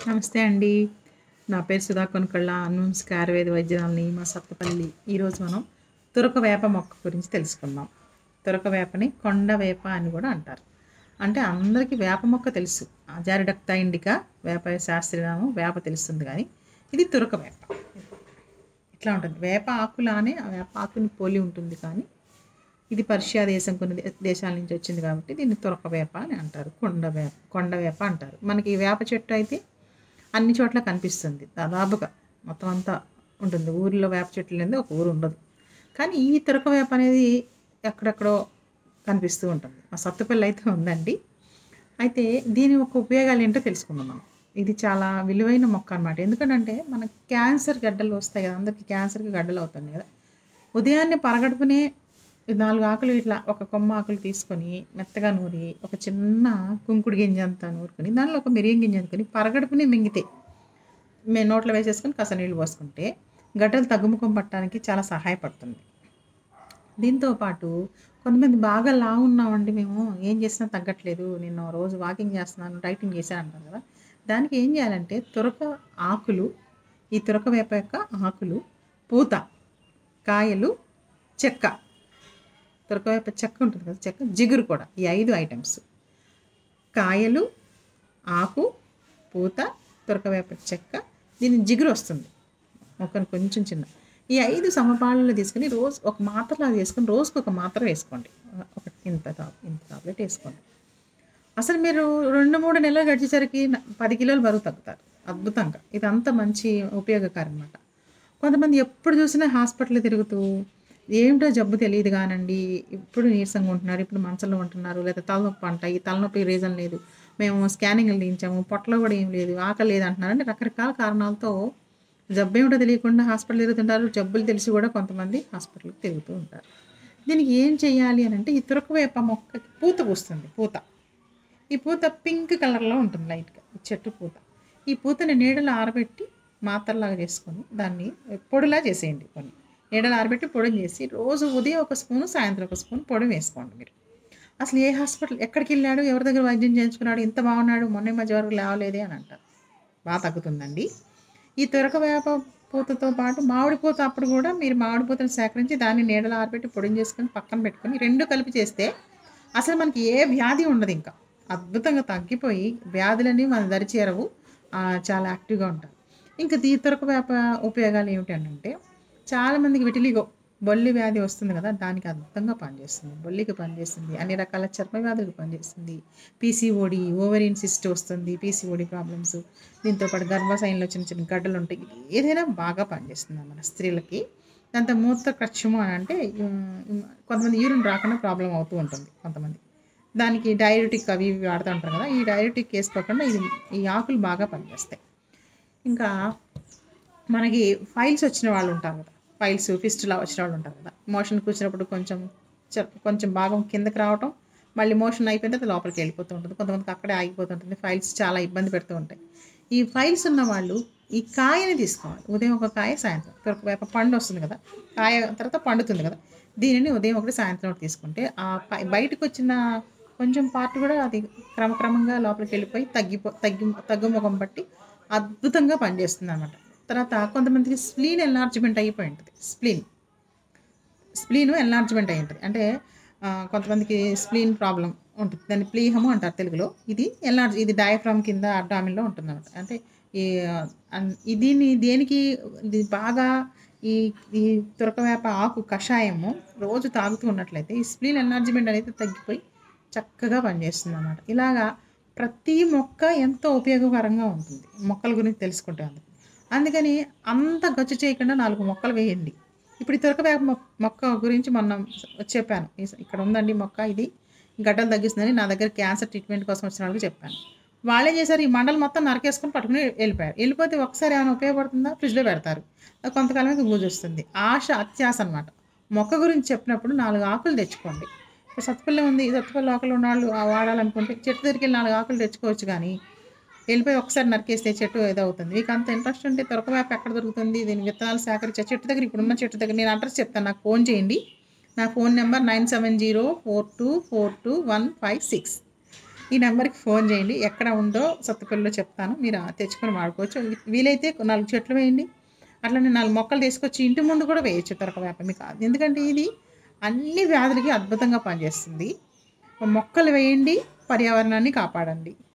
నమస్తే అండి నా పేరు సుధా కొనకళ్ళ అన్నూన్స్ ఆయుర్వేద వైద్యాలని మా సత్తపల్లి ఈరోజు మనం తురక వేప మొక్క గురించి తెలుసుకుందాం తురక వేపని కొండ వేప అని కూడా అంటారు అంటే అందరికీ వేప మొక్క తెలుసు జారిడక్తా ఇండికా వేప శాస్త్రీనామం వేప తెలుస్తుంది కానీ ఇది తురక వేప ఇట్లా ఉంటుంది వేప ఆకులానే ఆ వేప ఆకుని పోలి ఉంటుంది కానీ ఇది పర్షియా దేశం కొన్ని దే- దేశాల నుంచి వచ్చింది కాబట్టి దీన్ని తురక వేప అని అంటారు కొండ వేప కొండ వేప అంటారు మనకి ఈ వేప చెట్టు అయితే అన్ని చోట్ల కనిపిస్తుంది దాదాపుగా మొత్తం అంతా ఉంటుంది ఊరిలో వేప చెట్లు అనేది ఒక ఊరు ఉండదు కానీ ఈ తురక వేప అనేది ఎక్కడెక్కడో కనిపిస్తూ ఉంటుంది మా సత్తుపల్లి అయితే ఉందండి అయితే దీని యొక్క ఉపయోగాలు ఏంటో తెలుసుకుందాం మనం ఇది చాలా విలువైన మొక్క అనమాట ఎందుకంటే మన క్యాన్సర్ గడ్డలు వస్తాయి కదా అందరికీ క్యాన్సర్కి గడ్డలు అవుతుంది కదా ఉదయాన్నే పరగడుపునే ఈ నాలుగు ఆకులు ఇట్లా ఒక కొమ్మ ఆకులు తీసుకొని మెత్తగా నూరి ఒక చిన్న కుంకుడు గింజ అంతా నూరుకొని దానిలో ఒక మిరియం గింజ అనుకొని పరగడుపునే మింగితే మేము నోట్లో వేసేసుకొని కాస్త నీళ్ళు పోసుకుంటే గడ్డలు తగ్గుముఖం పట్టడానికి చాలా సహాయపడుతుంది దీంతో పాటు కొంతమంది బాగా లావు ఉన్నామండి మేము ఏం చేసినా తగ్గట్లేదు నేను రోజు వాకింగ్ చేస్తున్నాను డైటింగ్ చేశాను అంటారు కదా దానికి ఏం చేయాలంటే తురక ఆకులు ఈ తురక వేప యొక్క ఆకులు పూత కాయలు చెక్క తురక వేప చెక్క ఉంటుంది కదా చెక్క జిగురు కూడా ఈ ఐదు ఐటమ్స్ కాయలు ఆకు పూత తురక వేప చెక్క దీని జిగురు వస్తుంది మొక్కను కొంచెం చిన్న ఈ ఐదు సమపాలలో తీసుకుని రోజు ఒక మాత్రలా చేసుకొని రోజుకు ఒక మాత్ర వేసుకోండి ఒక ఇంత టాప్ ఇంత టాబ్లెట్ వేసుకోండి అసలు మీరు రెండు మూడు నెలలు గడిచేసరికి న- పది కిలోలు బరువు తగ్గుతారు అద్భుతంగా ఇది అంత మంచి ఉపయోగకారం అనమాట కొంతమంది ఎప్పుడు చూసినా హాస్పిటల్ తిరుగుతూ ఏమిటో జబ్బు తెలియదు కానండి ఇప్పుడు నీరసంగా ఉంటున్నారు ఇప్పుడు మంచంలో ఉంటున్నారు లేదా తలనొప్పి అంట ఈ తలనొప్పి రీజన్ లేదు మేము స్కానింగ్లు తీయించాము పొట్టలో కూడా ఏం లేదు ఆకలి లేదు అంటున్నారు అంటే రకరకాల కారణాలతో జబ్బు ఏమిటో తెలియకుండా హాస్పిటల్ తిరుగుతుంటారు జబ్బులు తెలిసి కూడా కొంతమంది హాస్పిటల్కి తిరుగుతూ ఉంటారు దీనికి ఏం చేయాలి అని అంటే ఈ తురకవేప మొక్కకి పూత పూస్తుంది పూత ఈ పూత పింక్ కలర్లో ఉంటుంది లైట్గా ఈ చెట్టు పూత ఈ పూతని నీడలో ఆరబెట్టి మాత్రలాగా చేసుకొని దాన్ని పొడిలా చేసేయండి కొన్ని నీడలో ఆరబెట్టి పొడిని చేసి రోజు ఉదయం ఒక స్పూను సాయంత్రం ఒక స్పూన్ పొడి వేసుకోండి మీరు అసలు ఏ హాస్పిటల్ ఎక్కడికి వెళ్ళాడు ఎవరి దగ్గర వైద్యం చేయించుకున్నాడు ఇంత బాగున్నాడు మొన్న ఈ మధ్య వరకు లేవలేదే అని అంటారు బాగా తగ్గుతుందండి ఈ తురక వేప పూతతో పాటు మామిడి పూత అప్పుడు కూడా మీరు మామిడి పూతను సేకరించి దాన్ని నీడలో ఆరబెట్టి పొడిని చేసుకొని పక్కన పెట్టుకొని రెండు కలిపి చేస్తే అసలు మనకి ఏ వ్యాధి ఉండదు ఇంకా అద్భుతంగా తగ్గిపోయి వ్యాధులన్నీ మన దరి చేరవు ఆ, చాలా యాక్టివ్గా ఉంటారు ఇంకా ఈ తురక వేప ఉపయోగాలు ఏమిటంటే చాలామందికి విటిలిగో బొల్లి వ్యాధి వస్తుంది కదా దానికి అద్భుతంగా పనిచేస్తుంది బొల్లికి పనిచేస్తుంది అన్ని రకాల చర్మ వ్యాధులకు పనిచేస్తుంది పీసీఓడి ఓవరీన్ సిస్ట్ వస్తుంది పీసీఓడి ప్రాబ్లమ్స్ దీంతో పాటు గర్భాశయంలో చిన్న చిన్న గడ్డలు ఉంటాయి ఏదైనా బాగా పనిచేస్తుంది మన స్త్రీలకి దాంతో మూత్ర కక్షము అని అంటే ఉమ్, కొంతమంది యూరిన్ రాకుండా ప్రాబ్లం అవుతూ ఉంటుంది కొంతమంది దానికి డైరెటిక్ అవి ఇవి వాడుతూ ఉంటారు కదా ఈ డైరెటిక్ వేసుకోకుండా ఇది ఈ ఆకులు బాగా పనిచేస్తాయి ఇంకా మనకి ఫైల్స్ వచ్చిన వాళ్ళు ఉంటారు కదా ఫైల్స్ ఫిస్టులా వచ్చిన వాళ్ళు ఉంటారు కదా మోషన్ కూర్చున్నప్పుడు కొంచెం చ- కొంచెం భాగం కిందకి రావటం మళ్ళీ మోషన్ అయిపోయిన తర్వాత లోపలికి వెళ్ళిపోతూ ఉంటుంది కొంతమందికి అక్కడే ఆగిపోతుంటుంది ఫైల్స్ చాలా ఇబ్బంది పెడుతూ ఉంటాయి ఈ ఫైల్స్ ఉన్న వాళ్ళు ఈ కాయని తీసుకోవాలి ఉదయం ఒక కాయ సాయంత్రం తురక వేప పండు వస్తుంది కదా కాయ తర్వాత పండుతుంది కదా దీనిని ఉదయం ఒకటి సాయంత్రం ఒకటి తీసుకుంటే ఆ పై- బయటకు వచ్చిన కొంచెం పార్ట్ కూడా అది క్రమక్రమంగా లోపలికి వెళ్ళిపోయి తగ్గిపో తగ్గి తగ్గుముఖం బట్టి అద్భుతంగా పనిచేస్తుంది అనమాట తర్వాత కొంతమందికి స్ప్లీన్ ఎన్లార్జ్మెంట్ అయిపోయి ఉంటుంది స్ప్లీన్ స్ప్లీన్ ఎన్లార్జ్మెంట్ అయి ఉంటుంది అంటే ఆ, కొంతమందికి స్ప్లీన్ ప్రాబ్లం ఉంటుంది దాన్ని ప్లీహము అంటారు తెలుగులో ఇది ఎన్లార్జ్ ఇది డయాఫ్రామ్ కింద అబ్డామిన్లో ఉంటుంది అనమాట అంటే ఈ అన్- ఈ దీన్ని దేనికి ఇది బాగా ఈ ఈ తురకవేప ఆకు కషాయము రోజు తాగుతూ ఉన్నట్లయితే ఈ స్ప్లీన్ ఎన్లార్జ్మెంట్ అనేది తగ్గిపోయి చక్కగా పనిచేస్తుంది అన్నమాట ఇలాగా ప్రతి మొక్క ఎంతో ఉపయోగకరంగా ఉంటుంది మొక్కల గురించి తెలుసుకుంటే అందుకు అందుకని అంత ఖర్చు చేయకుండా నాలుగు మొక్కలు వేయండి ఇప్పుడు ఈ తురకవేప మొ- మొక్క గురించి మొన్న చెప్పాను ఈ- ఇక్కడ ఉందండి మొక్క ఇది గడ్డలు తగ్గిస్తుందని నా దగ్గర క్యాన్సర్ ట్రీట్మెంట్ కోసం వచ్చిన వాళ్ళకి చెప్పాను వాళ్ళే చేశారు ఈ మండలు మొత్తం నరకేసుకొని పట్టుకుని వెళ్ళిపోయారు వెళ్ళిపోతే ఒకసారి ఏమైనా ఉపయోగపడుతుందా ఫ్రిడ్జ్లో పెడతారు అది కొంతకాలమే బూజు వస్తుంది ఆశ అత్యాశ అనమాట మొక్క గురించి చెప్పినప్పుడు నాలుగు ఆకులు తెచ్చుకోండి ఇప్పుడు సత్తుపల్లి ఉంది సత్తుపల్లి ఆకులు ఉన్న వాళ్ళు ఆ వాడాలనుకుంటే చెట్టు దగ్గరికి వెళ్ళి నాలుగు ఆకులు తెచ్చుకోవచ్చు కానీ వెళ్ళిపోయి ఒకసారి నరికేస్తే చెట్టు ఏదో అవుతుంది మీకు అంత ఇంట్రెస్ట్ ఉంటే తురకవేప ఎక్కడ దొరుకుతుంది దీని విత్తనాలు సేకరించే చెట్టు దగ్గర ఇప్పుడున్న చెట్టు దగ్గర నేను అడ్రస్ చెప్తాను నాకు ఫోన్ చేయండి నా phone number nine seven zero four two four two one five six ఈ నెంబర్కి ఫోన్ చేయండి ఎక్కడ ఉందో సత్తుపల్లిలో చెప్తాను మీరు ఆ తెచ్చుకొని వాడుకోవచ్చు వీలైతే నాలుగు చెట్లు వేయండి అట్లనే నాలుగు మొక్కలు తీసుకొచ్చి ఇంటి ముందు కూడా వేయచ్చు తొరక వేప మీకు ఎందుకంటే ఇది అన్ని వ్యాధులకి అద్భుతంగా పనిచేస్తుంది మొక్కలు వేయండి పర్యావరణాన్ని కాపాడండి